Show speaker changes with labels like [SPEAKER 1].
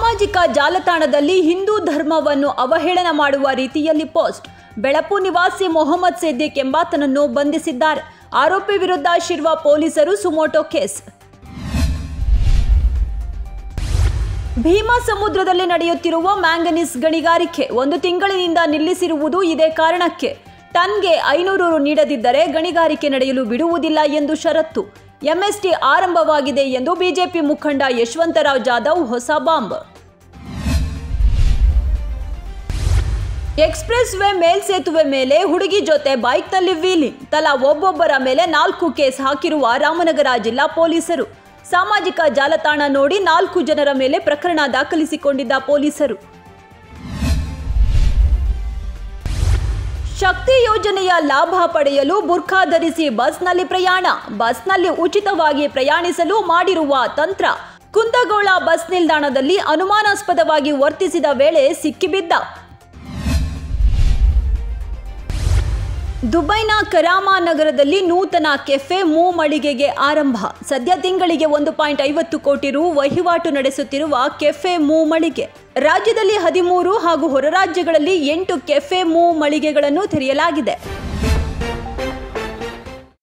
[SPEAKER 1] ಸಾಮಾಜಿಕ ಜಾಲತಾಣದಲ್ಲಿ ಹಿಂದೂ ಧರ್ಮವನ್ನು ಅವಹೇಳನ ಮಾಡುವ ರೀತಿಯಲ್ಲಿ ಪೋಸ್ಟ್ ಬೆಳಪು ನಿವಾಸಿ ಮೊಹಮ್ಮದ್ ಸಿದ್ದಿಕ್ ಎಂಬಾತನನ್ನು ಬಂಧಿಸಿದ್ದಾರೆ ಆರೋಪಿ ವಿರುದ್ಧ ಶಿರ್ವ ಪೊಲೀಸರು ಸುಮೋಟೋ ಕೇಸ್ ಭೀಮಾ ಸಮುದ್ರದಲ್ಲಿ ನಡೆಯುತ್ತಿರುವ ಮ್ಯಾಂಗನೀಸ್ ಗಣಿಗಾರಿಕೆ ಒಂದು ತಿಂಗಳಿನಿಂದ ನಿಲ್ಲಿಸಿರುವುದು ಇದೇ ಕಾರಣಕ್ಕೆ ಟನ್ಗೆ ಐನೂರು ರು ನೀಡದಿದ್ದರೆ ಗಣಿಗಾರಿಕೆ ನಡೆಯಲು ಬಿಡುವುದಿಲ್ಲ ಎಂದು ಷರತ್ತು ಎಂಎಸ್ಟಿ ಆರಂಭವಾಗಿದೆ ಎಂದು ಬಿಜೆಪಿ ಮುಖಂಡ ಯಶವಂತರಾವ್ ಜಾಧವ್ ಹೊಸ ಬಾಂಬ್ ಎಕ್ಸ್ಪ್ರೆಸ್ ವೇ ಮೇಲ್ಸೇತುವೆ ಮೇಲೆ ಹುಡುಗಿ ಜೊತೆ ಬೈಕ್ನಲ್ಲಿ ವೀಲಿಂಗ್ ತಲಾ ಒಬ್ಬೊಬ್ಬರ ಮೇಲೆ ನಾಲ್ಕು ಕೇಸ್ ಹಾಕಿರುವ ರಾಮನಗರ ಜಿಲ್ಲಾ ಪೊಲೀಸರು ಸಾಮಾಜಿಕ ಜಾಲತಾಣ ನೋಡಿ ನಾಲ್ಕು ಜನರ ಮೇಲೆ ಪ್ರಕರಣ ದಾಖಲಿಸಿಕೊಂಡಿದ್ದ ಪೊಲೀಸರು ಶಕ್ತಿ ಯೋಜನೆಯ ಲಾಭ ಪಡೆಯಲು ಬುರ್ಖಾ ಧರಿಸಿ ಬಸ್ನಲ್ಲಿ ಪ್ರಯಾಣ ಬಸ್ನಲ್ಲಿ ಉಚಿತವಾಗಿ ಪ್ರಯಾಣಿಸಲು ಮಾಡಿರುವ ತಂತ್ರ ಕುಂದಗೋಳ ಬಸ್ ನಿಲ್ದಾಣದಲ್ಲಿ ಅನುಮಾನಾಸ್ಪದವಾಗಿ ವರ್ತಿಸಿದ ವೇಳೆ ಸಿಕ್ಕಿಬಿದ್ದ ದುಬೈನ ಕರಾಮಾ ನಗರದಲ್ಲಿ ನೂತನ ಕೆಫೆ ಮೂ ಮಳಿಗೆಗೆ ಆರಂಭ ಸದ್ಯ ತಿಂಗಳಿಗೆ ಒಂದು ಪಾಯಿಂಟ್ ಐವತ್ತು ಕೋಟಿ ರು ವಹಿವಾಟು ನಡೆಸುತ್ತಿರುವ ಕೆಫೆ ಮೂ ಮಳಿಗೆ ರಾಜ್ಯದಲ್ಲಿ ಹದಿಮೂರು ಹಾಗೂ ಹೊರ ರಾಜ್ಯಗಳಲ್ಲಿ ಎಂಟು ಕೆಫೆ ಮೂ ಮಳಿಗೆಗಳನ್ನು ತೆರೆಯಲಾಗಿದೆ